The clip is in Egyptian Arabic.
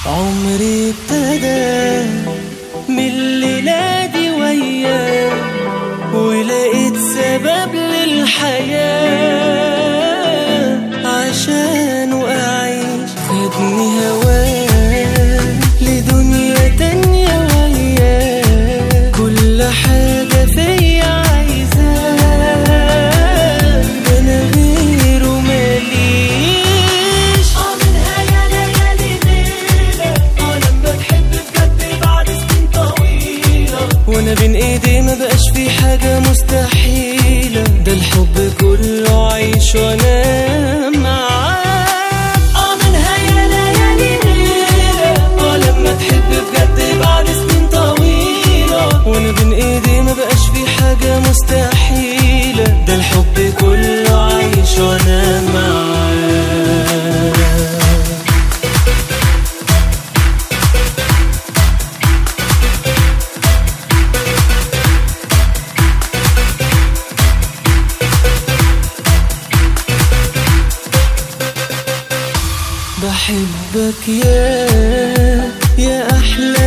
عمري ابتدى من الليلة دي وياك ولقيت سبب للحياة عشان أعيش خدني هواك لدنيا تانية وياك كل حاجة فيا عايزاك ده أنا غيره ماليش اه منها يا ليالي ليلة اه لما تحب بجد بعد سنين طويلة وانا بين ايدي ما بقاش في حاجة مستحيلة ده الحب كله عيش وانا معاك اه منها يا ليالي ليلة اه لما تحب بجد بعد سنين طويلة وانا بين ايدي ما بقاش في حاجة مستحيلة ده الحب كله عيش وانا معاك بحبك يا يا احلى